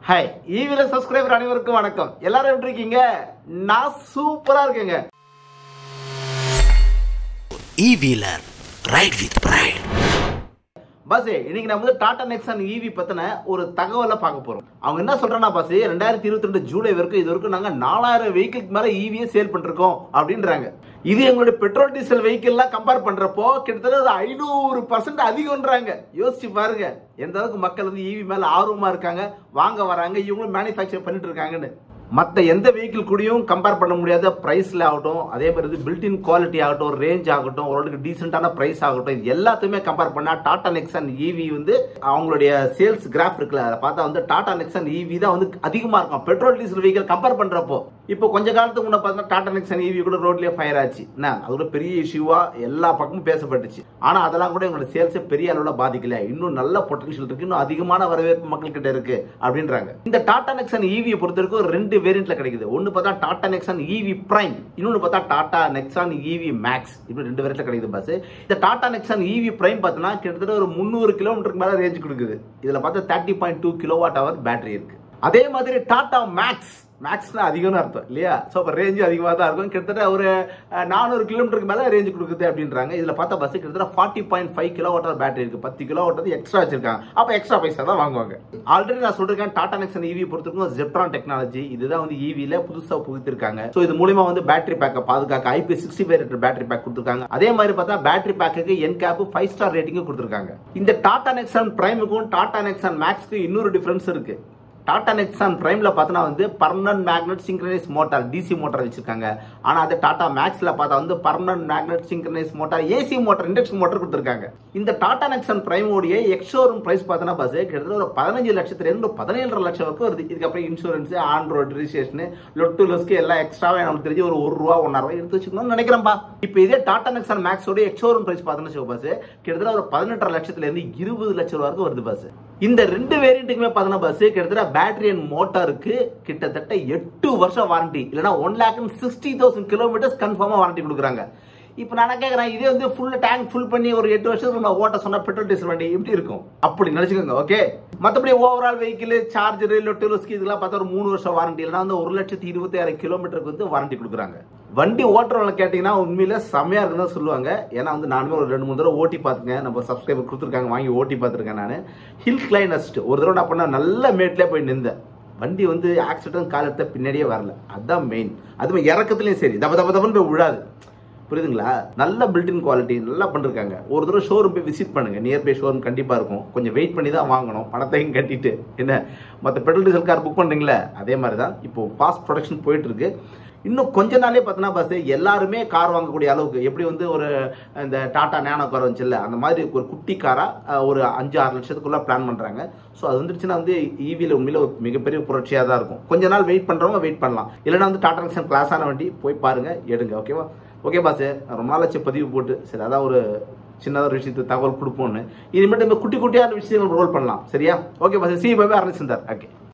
hi ஈவில subscriber அனைவருக்கும் வணக்கம் எல்லாரும் எப்படி இருக்கீங்க நான் சூப்பரா இருக்கேங்க e-wheeler ride with pride bus இன்னைக்கு நம்ம வந்து டாடா நெக்ஸான் ஈவி பத்தின ஒரு தகவலை பார்க்க போறோம் அவங்க என்ன சொல்றாங்கன்னா பஸ் ரெண்டாயிரத்தி இருபத்தி ரெண்டு ஜூலை வரைக்கும் இது வரைக்கும் நாங்க நாலாயிரம் வெஹிக்கிள்க்கு மேல ஈவியை சேல் பண்ணிருக்கோம் அப்படின்றாங்க இது எங்களுடைய பெட்ரோல் டீசல் வெஹிக்கிள்லாம் கம்பேர் பண்றப்போ கிட்டத்தட்ட ஒரு ஐநூறு பர்சன்ட் அதிகம்ன்றாங்க யோசிச்சு பாருங்க எந்த அளவுக்கு மக்கள் வந்து ஈவி மேல ஆர்வமா இருக்காங்க வாங்க வராங்க இவங்களும் மேனுஃபேக்சர் பண்ணிட்டு இருக்காங்கன்னு மற்ற எந்த வெஹிக்கிள் கூடயும் கம்பேர் பண்ண முடியாத ப்ரைஸில் ஆகட்டும் அதே மாதிரி இது பில்டின் குவாலிட்டி ஆகட்டும் ரேஞ்ச் ஆகட்டும் ஓரளவுக்கு டீசெண்டான ப்ரைஸ் ஆகட்டும் இது எல்லாத்தையுமே கம்பேர் பண்ணால் டாடா நெக்ஸான் ஈவி வந்து அவங்களுடைய சேல்ஸ் கிராஃப் இருக்குல்ல அதை பார்த்தா வந்து டாடா நெக்ஸான் ஈவி தான் வந்து அதிகமாக இருக்கும் பெட்ரோல் டீசல் வெஹிக்கிள் கம்பேர் பண்ணுறப்போ இப்போ கொஞ்ச காலத்துக்கு முன்னே பார்த்தா டாடா நெக்ஸான் ஈவி கூட ரோட்லேயே ஃபயர் ஆச்சு என்ன அது கூட பெரிய இஷ்யூவா எல்லா பக்கமும் பேசப்பட்டுச்சு ஆனால் அதெல்லாம் கூட எங்களோட சேல்ஸை பெரிய அளவில் பாதிக்கல இன்னும் நல்ல பொட்டன்ஷியல் இருக்கு இன்னும் அதிகமான வரவேற்பு மக்கள்கிட்ட இருக்கு அப்படின்றாங்க இந்த டாடா நெக்ஸான் ஈவியை பொறுத்த வரைக்கும் ரெண்டு வேரியண்ட்ல கிடைக்குது ஒன்னு பார்த்தா டாடா நெக்ஸான் ஈவி பிரைம் இன்னொன்னு பார்த்தா டாடா நெக்ஸான் ஈவி மேக்ஸ் இப்படி ரெண்டு வேரியண்ட்ல கிடைக்குது பஸ் இந்த டாடா நெக்ஸான் ஈவி பிரைம் பார்த்தீங்கன்னா கிட்டத்தட்ட ஒரு முந்நூறு கிலோமீட்டருக்கு மேல ரேஞ்ச் கொடுக்குது இதுல பார்த்தா thirty point two kilo watt hour battery இருக்கு அதே மாதிரி டாடா மேக்ஸ் மேக்ஸ்னா அதிகம்னு அர்த்தம் இல்லையா ஸோ அப்போ ரேஞ்சு அதிகமாக தான் இருக்கும் கிட்டத்தட்ட ஒரு நானூறு கிலோமீட்டருக்கு மேலே ரேஞ்சு கொடுக்குது அப்படின்றாங்க இதில் பார்த்தா பஸ் கிட்டத்தட்ட forty point five kilo watt hour battery இருக்குது பத்து கிலோ வாட்டர் எக்ஸ்ட்ரா வச்சிருக்காங்க அப்போ எக்ஸ்ட்ரா பைசா தான் வாங்குவாங்க ஆல்ரெடி நான் சொல்லிருக்கேன் டாடா நெக்ஸன் ஈவி பொறுத்திருக்கும் ஜெப்ரான் டெக்னாலஜி இதுதான் வந்து ஈவியில் புதுசாக புகுத்திருக்காங்க ஸோ இது மூலியமா வந்து பேட்டரி பேக்கை பாதுகாக்க IP sixty five litre battery pack கொடுத்துருக்காங்க அதே மாதிரி பார்த்தா பேட்டரி பேக்குக்கு என் கேப் ஃபைவ் ஸ்டார் ரேட்டிங்கும் கொடுத்துருக்காங்க இந்த டாடா நெக்ஸான் பிரைமுக்கும் டாடா நெக்ஸான் மேக்ஸ்க்கு இன்னொரு டிஃபரன்ஸ் இருக்கு டாடா நெக்ஸான் பிரைம்ல பார்த்தோன்னா வந்து permanent magnet synchronise motor DC motor வச்சிருக்காங்க ஆனா அது டாடா மேக்ஸ்ல பார்த்தா வந்து permanent magnet synchronise motor AC motor induction motor கொடுத்துருக்காங்க இந்த டாடா நெக்ஸான் பிரைமோடைய எக்ஸோரூம் பிரைஸ் பார்த்தோன்னா பஸ் கிட்டத்தட்ட ஒரு பதினஞ்சு லட்சத்துல இருந்து பதினேழு லட்சம் வரைக்கும் வருது இதுக்கப்புறம் இன்சூரன்ஸ் ஆண்ட்ராய்டு ரிஜிஸ்ட்ரேஷன் லொட்டு லொஸ்க்கு எல்லாம் எக்ஸ்ட்ராவே நமக்கு தெரிஞ்சு ஒரு ஒரு ரூபா ஒன்றரை ரூபா எடுத்து வச்சுக்கணும்னு நினைக்கிறேன்பா இப்போ இதே டாடா நெக்ஸான் மேக்ஸோட எக்ஸோரூம் பிரைஸ் பார்த்தோன்னா பஸ் கிட்டத்தட்ட ஒரு பதினெட்டரை லட்சத்துல இருந்து இருபது லட்சம் ரூபா வரைக்கும் வருது பஸ் இந்த ரெண்டு வேரியண்ட்டுக்குமே பார்த்தோன்னா பஸ் கிட்டத்தட்ட பேட்டரி அண்ட் மோட்டாருக்கு கிட்டத்தட்ட எட்டு வருஷம் வாரண்டி இல்லைனா one lakh sixty thousand kilometres கன்ஃபார்மாக வாரண்டி கொடுக்குறாங்க இப்போ நான் கேட்குறேன் இதே வந்து ஃபுல் டேங்க் ஃபுல் பண்ணி ஒரு எட்டு வருஷத்துக்கு நம்ம ஓட்ட சொன்னால் பெட்ரோல் டீசல் வண்டி எப்படி இருக்கும் அப்படி நினச்சிக்கோங்க ஓகே மற்றபடி ஓவரால் வெஹிக்கிள் சார்ஜர் லொட்டோலஸ்க்கு இதெல்லாம் பார்த்தா ஒரு மூணு வருஷம் வாரண்டி இல்லைனா வந்து ஒரு லட்சத்தி இருபத்தாயிரம் கிலோமீட்டருக்கு வந்து வாரண்டி கொடுக்குறாங்க வண்டி ஓட்டுறவங்க கேட்டிங்கன்னா உண்மையில செம்மையா இருக்குன்னு தான் சொல்லுவாங்க ஏன்னா வந்து நானுமே ஒரு ரெண்டு மூணு தடவை ஓட்டி பார்த்துருக்கேன் நம்ம சப்ஸ்கிரைபர் கொடுத்துருக்காங்க வாங்கி ஓட்டி பார்த்துருக்கேன் நான் ஹில் கிளைனஸ்ட் ஒரு தடவை நான் பண்ண நல்ல மேட்லேயே போய் நின்றேன் வண்டி வந்து ஆக்சிடென்ட் கால் எடுத்த பின்னாடியே வரல அதுதான் மெயின் அதுவும் இறக்கத்துலையும் சரி தப்ப தப்ப தப்பன்னு போய் விழாது புரியுதுங்களா நல்ல பில்டின் குவாலிட்டி நல்லா பண்ணிருக்காங்க ஒரு தடவை ஷோரூம் போய் விசிட் பண்ணுங்க நியர்பை ஷோரூம் கண்டிப்பாக இருக்கும் கொஞ்சம் வெயிட் பண்ணி தான் வாங்கணும் பணத்தையும் கட்டிட்டு என்ன மற்ற பெட்ரோல் டீசல் கார் புக் பண்ணுறீங்களே அதே மாதிரி தான் இப்போ ஃபாஸ்ட் ப்ரொடக்ஷன் போயிட்டு இருக்கு இன்னும் கொஞ்ச நாளே பார்த்தோன்னா பஸ் எல்லாருமே கார் வாங்கக்கூடிய அளவுக்கு எப்படி வந்து ஒரு இந்த டாடா நேனோ கார் வந்துச்சுல்ல அந்த மாதிரி ஒரு குட்டி காராக ஒரு அஞ்சு ஆறு லட்சத்துக்குள்ள பிளான் பண்ணுறாங்க ஸோ அது வந்துருச்சுன்னா வந்து ஈவியில் உண்மையில ஒரு மிகப்பெரிய புரட்சியாக தான் இருக்கும் கொஞ்ச நாள் வெயிட் பண்ணுறவங்க வெயிட் பண்ணலாம் இல்லைனா வந்து டாடா நெக்ஸன் கிளாஸான வண்டி போய் பாருங்க எடுங்க ஓகேவா ஓகே பாஸ் ரொம்ப நாள் ஆச்சு பதிவு போட்டு சரி அதான் ஒரு சின்னதாக ஒரு விஷயத்துக்கு தகவல் கொடுப்போம்னு இனிமேட்டு இந்த குட்டி குட்டியான விஷயங்கள் ரோல் பண்ணலாம் சரியா ஓகே பாஸ் சி பாபே அரணிச்சந்தார் ஓகே